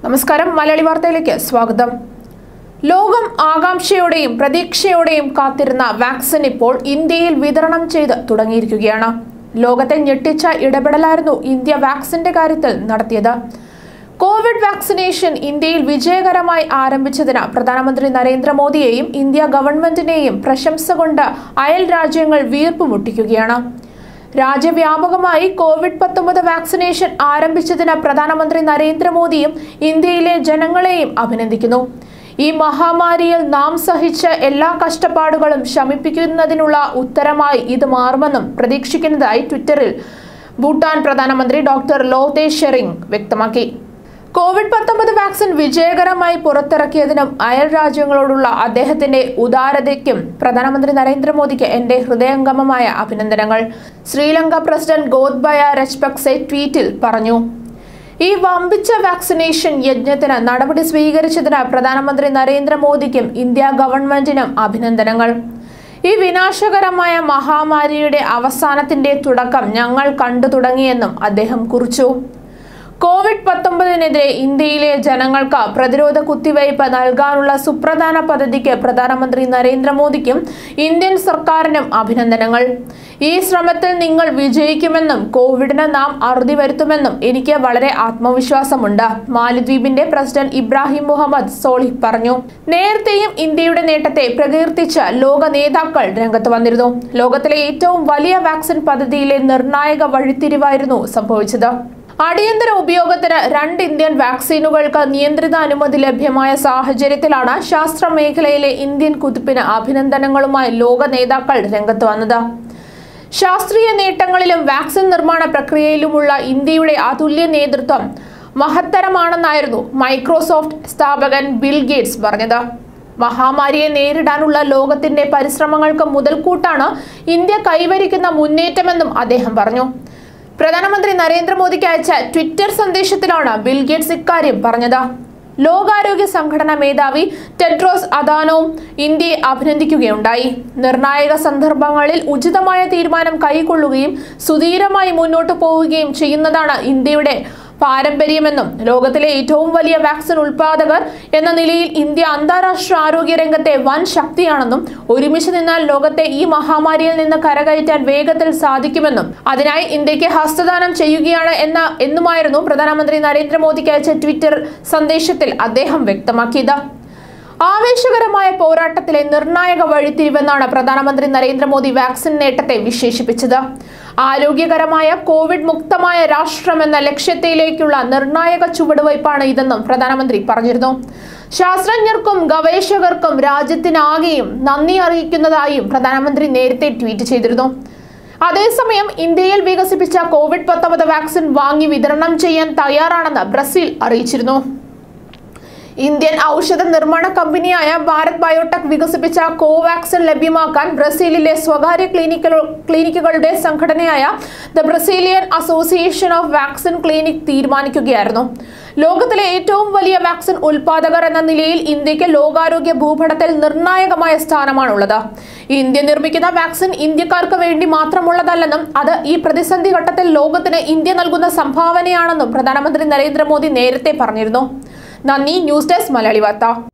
നമസ്കാരം മലയാളി വാർത്തയിലേക്ക് സ്വാഗതം ലോകം ആകാംക്ഷയോടെയും പ്രതീക്ഷയോടെയും കാത്തിരുന്ന വാക്സിൻ ഇപ്പോൾ ഇന്ത്യയിൽ വിതരണം ചെയ്ത് തുടങ്ങിയിരിക്കുകയാണ് ലോകത്തെ ഞെട്ടിച്ച ഇടപെടലായിരുന്നു ഇന്ത്യ വാക്സിന്റെ കാര്യത്തിൽ നടത്തിയത് കോവിഡ് വാക്സിനേഷൻ ഇന്ത്യയിൽ വിജയകരമായി ആരംഭിച്ചതിന് പ്രധാനമന്ത്രി നരേന്ദ്രമോദിയെയും ഇന്ത്യ ഗവൺമെന്റിനെയും പ്രശംസ കൊണ്ട് അയൽ രാജ്യങ്ങൾ വീർപ്പുമുട്ടിക്കുകയാണ് രാജ്യവ്യാപകമായി കോവിഡ് പത്തൊമ്പത് വാക്സിനേഷൻ ആരംഭിച്ചതിന് പ്രധാനമന്ത്രി നരേന്ദ്രമോദിയും ഇന്ത്യയിലെ ജനങ്ങളെയും അഭിനന്ദിക്കുന്നു ഈ മഹാമാരിയിൽ നാം സഹിച്ച എല്ലാ കഷ്ടപ്പാടുകളും ശമിപ്പിക്കുന്നതിനുള്ള ഉത്തരമായി ഇത് മാറുമെന്നും പ്രതീക്ഷിക്കുന്നതായി ട്വിറ്ററിൽ ഭൂട്ടാൻ പ്രധാനമന്ത്രി ഡോക്ടർ ലോതേ ഷെറിംഗ് വ്യക്തമാക്കി കോവിഡ് പത്തൊമ്പത് വാക്സിൻ വിജയകരമായി പുറത്തിറക്കിയതിനും അയൽ രാജ്യങ്ങളോടുള്ള അദ്ദേഹത്തിന്റെ ഉദാരതയ്ക്കും പ്രധാനമന്ത്രി നരേന്ദ്രമോദിക്ക് എന്റെ ഹൃദയംഗമമായ അഭിനന്ദനങ്ങൾ ശ്രീലങ്ക പ്രസിഡന്റ് ഗോദ്ബയ രജ്പക്സെ ട്വീറ്റിൽ പറഞ്ഞു ഈ വമ്പിച്ച വാക്സിനേഷൻ യജ്ഞത്തിന് നടപടി സ്വീകരിച്ചതിന് പ്രധാനമന്ത്രി നരേന്ദ്രമോദിക്കും ഇന്ത്യ ഗവൺമെന്റിനും അഭിനന്ദനങ്ങൾ ഈ വിനാശകരമായ മഹാമാരിയുടെ അവസാനത്തിന്റെ തുടക്കം ഞങ്ങൾ കണ്ടു തുടങ്ങിയെന്നും അദ്ദേഹം കുറിച്ചു കോവിഡ് പത്തൊമ്പതിനെതിരെ ഇന്ത്യയിലെ ജനങ്ങൾക്ക് പ്രതിരോധ കുത്തിവയ്പ് നൽകാനുള്ള സുപ്രധാന പദ്ധതിക്ക് പ്രധാനമന്ത്രി നരേന്ദ്രമോദിക്കും ഇന്ത്യൻ സർക്കാരിനും അഭിനന്ദനങ്ങൾ ഈ ശ്രമത്തിൽ നിങ്ങൾ വിജയിക്കുമെന്നും കോവിഡിന് നാം അറുതി വരുത്തുമെന്നും എനിക്ക് വളരെ ആത്മവിശ്വാസമുണ്ട് മാലിദ്വീപിന്റെ പ്രസിഡന്റ് ഇബ്രാഹിം മുഹമ്മദ് സോളിഹ് പറഞ്ഞു നേരത്തെയും ഇന്ത്യയുടെ നേട്ടത്തെ പ്രകീർത്തിച്ച് ലോക നേതാക്കൾ രംഗത്ത് വന്നിരുന്നു ലോകത്തിലെ ഏറ്റവും വലിയ വാക്സിൻ പദ്ധതിയിലെ നിർണായക വഴിത്തിരിവായിരുന്നു സംഭവിച്ചത് അടിയന്തര ഉപയോഗത്തിന് രണ്ട് ഇന്ത്യൻ വാക്സിനുകൾക്ക് നിയന്ത്രിത അനുമതി ലഭ്യമായ സാഹചര്യത്തിലാണ് ശാസ്ത്ര മേഖലയിലെ ഇന്ത്യൻ കുതിപ്പിന് അഭിനന്ദനങ്ങളുമായി ലോക നേതാക്കൾ രംഗത്ത് വന്നത് ശാസ്ത്രീയ നേട്ടങ്ങളിലും വാക്സിൻ നിർമ്മാണ പ്രക്രിയയിലുമുള്ള ഇന്ത്യയുടെ അതുല്യ നേതൃത്വം മഹത്തരമാണെന്നായിരുന്നു മൈക്രോസോഫ്റ്റ് സ്ഥാപകൻ ബിൽ ഗേറ്റ്സ് പറഞ്ഞത് മഹാമാരിയെ നേരിടാനുള്ള ലോകത്തിന്റെ പരിശ്രമങ്ങൾക്ക് മുതൽക്കൂട്ടാണ് ഇന്ത്യ കൈവരിക്കുന്ന മുന്നേറ്റമെന്നും അദ്ദേഹം പറഞ്ഞു പ്രധാനമന്ത്രി നരേന്ദ്രമോദിക്ക് അയച്ച ട്വിറ്റർ സന്ദേശത്തിലാണ് ബിൽ ഗേറ്റ്സ് ഇക്കാര്യം പറഞ്ഞത് ലോകാരോഗ്യ സംഘടന മേധാവി ടെഡ്രോസ് അദാനോം ഇന്ത്യയെ അഭിനന്ദിക്കുകയുണ്ടായി നിർണായക സന്ദർഭങ്ങളിൽ ഉചിതമായ തീരുമാനം കൈക്കൊള്ളുകയും സുധീരമായി മുന്നോട്ടു പോവുകയും ചെയ്യുന്നതാണ് ഇന്ത്യയുടെ പാരമ്പര്യമെന്നും ലോകത്തിലെ ഏറ്റവും വലിയ വാക്സിൻ ഉൽപാദകർ എന്ന നിലയിൽ ഇന്ത്യ അന്താരാഷ്ട്ര ആരോഗ്യ രംഗത്തെ വൻ ശക്തിയാണെന്നും ഒരുമിച്ച് നിന്നാൽ ലോകത്തെ ഈ മഹാമാരിയിൽ നിന്ന് കരകയറ്റാൻ വേഗത്തിൽ സാധിക്കുമെന്നും അതിനായി ഇന്ത്യക്ക് ഹസ്തദാനം ചെയ്യുകയാണ് എന്ന എന്നുമായിരുന്നു പ്രധാനമന്ത്രി നരേന്ദ്രമോദിക്ക് അയച്ച ട്വിറ്റർ സന്ദേശത്തിൽ അദ്ദേഹം വ്യക്തമാക്കിയത് ആവേശകരമായ പോരാട്ടത്തിലെ നിർണായക വഴിത്തിരിവെന്നാണ് പ്രധാനമന്ത്രി നരേന്ദ്രമോദി വാക്സിൻ നേട്ടത്തെ വിശേഷിപ്പിച്ചത് ആരോഗ്യകരമായ കോവിഡ് മുക്തമായ രാഷ്ട്രമെന്ന ലക്ഷ്യത്തിലേക്കുള്ള നിർണായക ചുവടുവയ്പ്പാണ് ഇതെന്നും പ്രധാനമന്ത്രി പറഞ്ഞിരുന്നു ശാസ്ത്രജ്ഞർക്കും ഗവേഷകർക്കും രാജ്യത്തിനാകെയും നന്ദി അറിയിക്കുന്നതായും പ്രധാനമന്ത്രി നേരത്തെ ട്വീറ്റ് ചെയ്തിരുന്നു അതേസമയം ഇന്ത്യയിൽ വികസിപ്പിച്ച കോവിഡ് പത്തൊമ്പത് വാക്സിൻ വാങ്ങി വിതരണം ചെയ്യാൻ തയ്യാറാണെന്ന് ബ്രസീൽ അറിയിച്ചിരുന്നു ഇന്ത്യൻ ഔഷധ നിർമ്മാണ കമ്പനിയായ ഭാരത് ബയോടെക് വികസിപ്പിച്ച കോവാക്സിൻ ലഭ്യമാക്കാൻ ബ്രസീലിലെ സ്വകാര്യ ക്ലിനിക്കൽ ക്ലിനിക്കുകളുടെ സംഘടനയായ the Brazilian association of vaccine clinic തീരുമാനിക്കുകയായിരുന്നു ലോകത്തിലെ ഏറ്റവും വലിയ വാക്സിൻ ഉൽപാദകർ എന്ന നിലയിൽ ഇന്ത്യക്ക് ലോകാരോഗ്യ ഭൂപടത്തിൽ നിർണായകമായ സ്ഥാനമാണുള്ളത് ഇന്ത്യ നിർമ്മിക്കുന്ന വാക്സിൻ ഇന്ത്യക്കാർക്ക് വേണ്ടി മാത്രമുള്ളതല്ലെന്നും അത് ഈ പ്രതിസന്ധി ഘട്ടത്തിൽ ലോകത്തിന് ഇന്ത്യ നൽകുന്ന സംഭാവനയാണെന്നും പ്രധാനമന്ത്രി നരേന്ദ്രമോദി നേരത്തെ പറഞ്ഞിരുന്നു നന്ദി ന്യൂസ് ഡെസ്ക് മലയാളി വാർത്ത